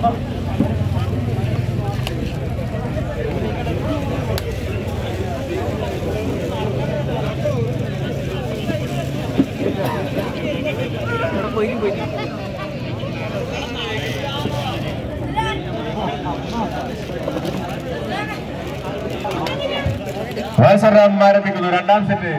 മത്സരം ആരംഭിക്കുന്നു രണ്ടാം സെറ്റ്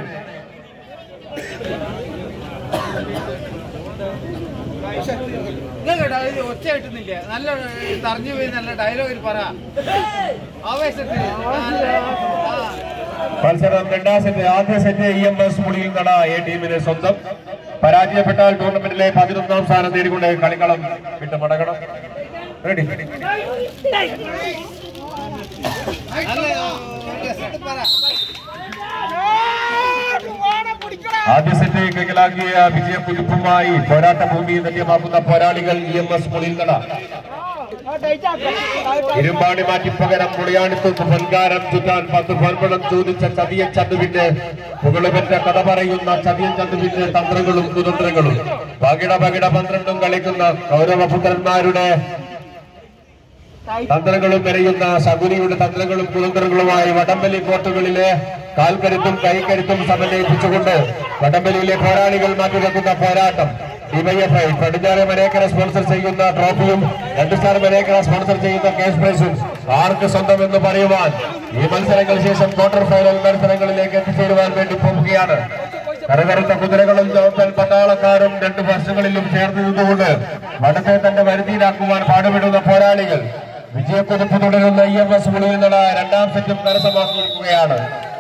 കേട്ടോ ഇത് ഒച്ച കിട്ടുന്നില്ല നല്ല തറഞ്ഞു പോയി നല്ല ഡയലോഗിൽ പറ ആവേശത്തിൽ ആ. മത്സരം രണ്ടാം സെറ്റ് ആദ്യ സെറ്റ് ഇ എം എസ് മുടിയിൽ നട എ ടീമിന് സ്വന്തം പരാജയപ്പെട്ടാൽ ടൂർണമെന്റിലെ പതിനൊന്നാം സ്ഥാനം നേടിക്കൊണ്ട് കളിക്കളം വിട്ട് മടങ്ങണം റെഡി നല്ല രസത്തിൽ പറ ആദ്യ സെറ്റ് കൈക്കലാക്കിയ വിജയ കുതിപ്പുമായി പോരാട്ട ഭൂമി ധന്യമാക്കുന്ന പോരാളികൾ ഇ എം എസ് മുടിയിൽ നട ഇരുമ്പാടി മാറ്റി പകരം മുളിയാണിത്തും പൊൻകാരം ചുറ്റാൻ പത്ത് പൊൻപണം ചോദിച്ച ചതിയൻ ചന്തുവിന്റെ മുകളുപെറ്റ കഥ പറയുന്ന ചതിയൻ ചന്തുവിന്റെ തന്ത്രങ്ങളും കുതന്ത്രങ്ങളും പകിട പകിട പന്ത്രണ്ടും കളിക്കുന്ന കൗരവപുത്രന്മാരുടെ തന്ത്രങ്ങളും മെരയുന്ന ശകുനിയുടെ തന്ത്രങ്ങളും കുതന്ത്രങ്ങളുമായി വടംവലി കോർട്ടുകളിലെ കാൽക്കരുത്തും കൈക്കരുത്തും സമന്വയിപ്പിച്ചുകൊണ്ട് വടംവലിയിലെ പോരാളികൾ മാറ്റിവെക്കുന്ന പോരാട്ടം ഡിവൈഎഫ്ഐ പടിഞ്ഞാറ് മനേക്കര സ്പോൺസർ ചെയ്യുന്ന ട്രോഫിയും രണ്ട് സ്റ്റാർ മനേക്കര സ്പോൺസർ ചെയ്യുന്ന കേസ് പ്രൈസും ആർക്ക് സ്വന്തം എന്ന് പറയുവാൻ ഈ മത്സരങ്ങൾക്ക് ശേഷം ക്വാർട്ടർ ഫൈനൽ മത്സരങ്ങളിലേക്ക് എത്തിച്ചേരുവാൻ വേണ്ടി പോവുകയാണ് കരകരുത്ത കുതിരകളും ചുവപ്പൻ പട്ടാളക്കാരും രണ്ട് വർഷങ്ങളിലും ചേർന്ന് നിന്നുകൊണ്ട് വടത്തെ തന്റെ വരുതിയിലാക്കുവാൻ പാടുപെടുന്ന പോരാളികൾ വിജയക്കുതിപ്പ് തുടരുന്ന ഇ എം എസ് മുഴുവൻ രണ്ടാം സെറ്റും കരസ്ഥമാക്കിയിരിക്കുകയാണ്